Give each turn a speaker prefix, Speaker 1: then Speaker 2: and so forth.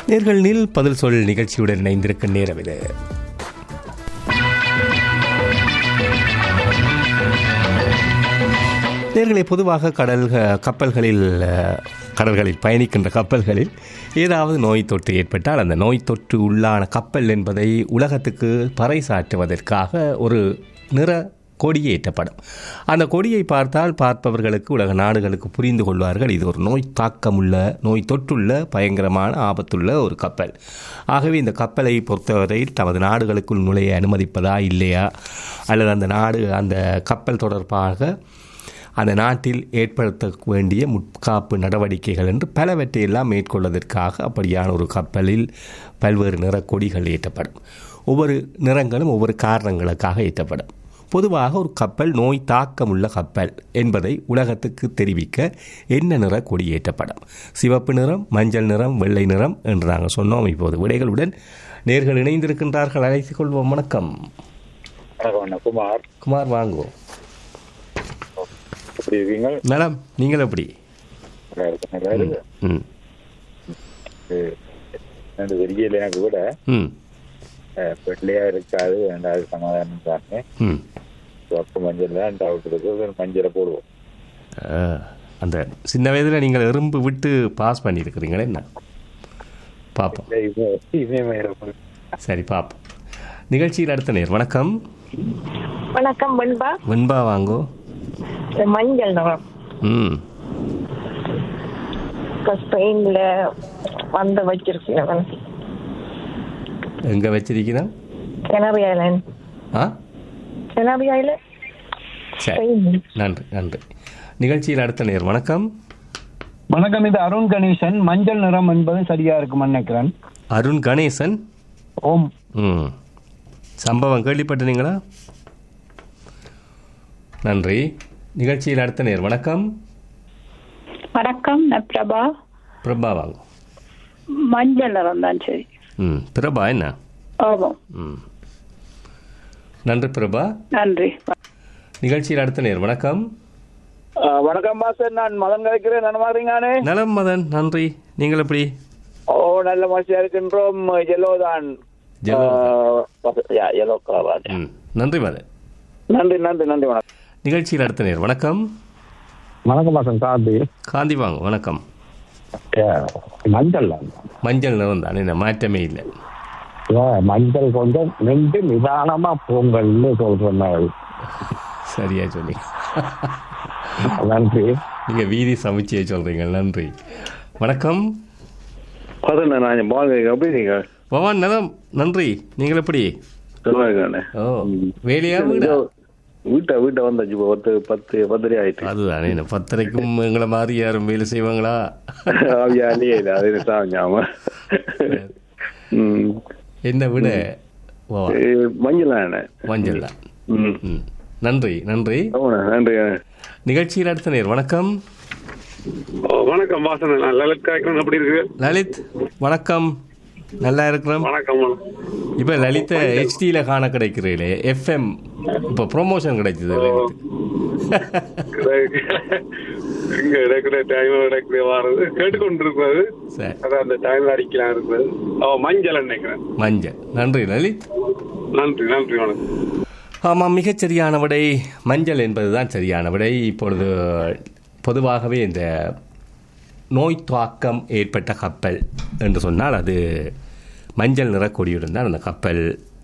Speaker 1: நேர்கள் நில் பதில் சொல் நிகழ்ச்சியுடன் இணைந்திருக்கும் நேரம் இது நேர்களை பொதுவாக கடல் கப்பல்களில் அஹ், கடல்களில் பயணிக்கின்ற கப்பல்களில் ஏதாவது நோய் தொற்று ஏற்பட்டால் அந்த நோய் தொற்று உள்ளான கப்பல் என்பதை உலகத்துக்கு பறைசாற்றுவதற்காக ஒரு நிற கொடி ஏற்றப்படும் அந்த கொடியை பார்த்தால் பார்ப்பவர்களுக்கு உலக நாடுகளுக்கு புரிந்து கொள்வார்கள் இது ஒரு நோய் தாக்கமுள்ள நோய் தொற்றுள்ள பயங்கரமான ஆபத்துள்ள ஒரு கப்பல் ஆகவே இந்த கப்பலை பொறுத்தவரையில் தமது நாடுகளுக்குள் நுழைய அனுமதிப்பதா இல்லையா அல்லது அந்த நாடு அந்த கப்பல் தொடர்பாக அந்த நாட்டில் ஏற்படுத்த வேண்டிய முற்காப்பு நடவடிக்கைகள் என்று பலவற்றையெல்லாம் மேற்கொள்வதற்காக அப்படியான ஒரு கப்பலில் பல்வேறு நிற கொடிகள் ஏற்றப்படும் ஒவ்வொரு நிறங்களும் ஒவ்வொரு காரணங்களுக்காக ஏற்றப்படும் பொதுவாக ஒரு கப்பல் நோய் தாக்கமுள்ள கப்பல் என்பதை உலகத்துக்கு தெரிவிக்க என்ன நிற கொடி ஏற்றப்படும் சிவப்பு நிறம் மஞ்சள் நிறம் வெள்ளை நிறம் என்று நாங்கள் சொன்னோம் இப்போது விடைகளுடன் நேர்கள் இணைந்திருக்கின்றார்கள் அழைத்துக் கொள்வோம் வணக்கம்
Speaker 2: வணக்கம் அண்ணா குமார்
Speaker 1: குமார் வாங்குவோம்
Speaker 2: எப்படி இருக்கீங்க
Speaker 1: நலம் நீங்கள் எப்படி
Speaker 2: நல்லா இருக்கு நல்லா இருக்கு
Speaker 1: ம்
Speaker 2: இது ரெண்டு வெறியில் எனக்கு கூட
Speaker 1: ம்
Speaker 2: அஹ், வெள்ளையா இருக்காது ரெண்டாவது சமாதானம் தானே
Speaker 1: ம்
Speaker 2: சிவப்பு மஞ்சள் தான் டவுட் இருக்கு ஒரு மஞ்சளை போடுவோம்
Speaker 1: ஆ, அந்த சின்ன வயதில் நீங்கள் எறும்பு விட்டு பாஸ் பண்ணியிருக்கிறீங்களே என்ன பார்ப்போம்
Speaker 2: இல்லை, இவன் இவன் வேற ஒரு-
Speaker 1: சரி பார்ப்போம் நிகழ்ச்சியில் அடுத்த நேர் வணக்கம்
Speaker 3: வணக்கம் வெண்பா
Speaker 1: வெண்பா வாங்கோ
Speaker 3: இது மஞ்சள் நிறம்
Speaker 1: ம்
Speaker 3: இப்போ ஸ்பெயின்ல வந்து வச்சிருக்கேன்
Speaker 1: எங்கே வச்சிருக்கிறோம்
Speaker 3: கெனரி ஐலாண்ட்
Speaker 1: ஆ
Speaker 3: கெனரி ஐலாண்ட்
Speaker 1: சரி
Speaker 3: ஸ்பெயின்
Speaker 1: நன்றி நன்றி நிகழ்ச்சியில் அடுத்த நேர் வணக்கம்
Speaker 4: வணக்கம் இது அருண் கணேசன் மஞ்சள் நிறம் என்பது சரியா இருக்கும்னு நினைக்கிறேன்
Speaker 1: அருண் கணேசன்
Speaker 4: ஓம்
Speaker 1: ம் சம்பவம் கேள்விப்பட்டீங்களா நன்றி நிகழ்ச்சியில் அடுத்த நேர் வணக்கம்
Speaker 5: வணக்கம் நான் பிரபா
Speaker 1: பிரபா வாங்க
Speaker 5: மஞ்சள் நிறம் தான் சரி
Speaker 1: ம் பிரபா என்ன
Speaker 5: ஆமாம்
Speaker 1: ம் நன்றி பிரபா
Speaker 5: நன்றி
Speaker 1: நிகழ்ச்சியில் அடுத்த நேர் வணக்கம்
Speaker 6: வணக்கம் மாஸ்டர் நான் மதன் கலைக்கிறேன் நன்மாறீங்கானே
Speaker 1: நலம் மதன் நன்றி நீங்கள் எப்படி
Speaker 6: ஓ நல்ல மகிழ்ச்சியா இருக்கின்றோம் எல்லோ தான்
Speaker 1: ஜெலோ.
Speaker 6: எல்லோ கலர்
Speaker 1: ம் நன்றி மதன்
Speaker 6: நன்றி நன்றி நன்றி வணக்கம்
Speaker 1: நிகழ்ச்சியில் அடுத்த நேர் வணக்கம்
Speaker 4: வணக்கம் மாசம் காந்தி
Speaker 1: காந்தி வாங்க வணக்கம்
Speaker 4: மஞ்சள்
Speaker 1: மஞ்சள் நிறம் தான் என்ன மாற்றமே இல்லை
Speaker 4: மஞ்சள் கொஞ்சம் நின்று நிதானமா போங்கள்னு சொல்றேன்
Speaker 1: சரியா சொன்னீங்க
Speaker 4: நன்றி
Speaker 1: நீங்கள் வீதி சமைச்சியே சொல்கிறீங்க நன்றி வணக்கம்
Speaker 2: பதண்ணா நான் பாங்க எப்படி நீங்க
Speaker 1: பவான் நலம் நன்றி நீங்கள் எப்படி
Speaker 2: நல்லா இருக்கானே
Speaker 1: ஓ வேலையா வீடா
Speaker 2: வீட்டை வீட்டை வந்தாச்சு இப்போ பத்து பத்து பத்தரை ஆயிட்டு
Speaker 1: அதுதானே என்ன பத்தரைக்கும் எங்களை மாதிரி யாரும் வேலை செய்வாங்களா
Speaker 2: ஆவியா இல்லையே இல்லை அது சாமியாம ம்
Speaker 1: என்ன விட பவான்
Speaker 2: இது மஞ்சள் தானே
Speaker 1: மஞ்சள் தான்
Speaker 2: ம்
Speaker 1: ம் நன்றி நன்றி
Speaker 2: ஆமாண்ணா நன்றி
Speaker 1: நிகழ்ச்சியில் அடுத்த நேர் வணக்கம்
Speaker 7: வணக்கம் வாசன் நான் லலித் காய்க்கிறேன் எப்படி இருக்கு
Speaker 1: லலித் வணக்கம் நல்லா இருக்கிறோம்
Speaker 7: வணக்கம்
Speaker 1: இப்போ லலித்தை ஹெச்டியில் காண கிடைக்கிறீங்களே எஃப்எம் இப்போ ப்ரொமோஷன் கிடைச்சது லலித்
Speaker 7: இங்க இருக்கிற டைம் இருக்கிற வாரது கேட்டுக்கொண்டிருக்கிறது
Speaker 1: சரி
Speaker 7: அதான் அந்த டைம்ல அடிக்கலாம் இருக்கிறது ஓ மஞ்சள் நினைக்கிறேன்
Speaker 1: மஞ்சள் நன்றி லலித்
Speaker 7: நன்றி நன்றி வணக்கம்
Speaker 1: ஆமாம் மிகச் சரியான விடை மஞ்சள் என்பதுதான் சரியான விடை இப்பொழுது பொதுவாகவே இந்த நோய் தாக்கம் ஏற்பட்ட கப்பல் என்று சொன்னால் அது மஞ்சள் நிற கொடியுடன் தான் அந்த கப்பல்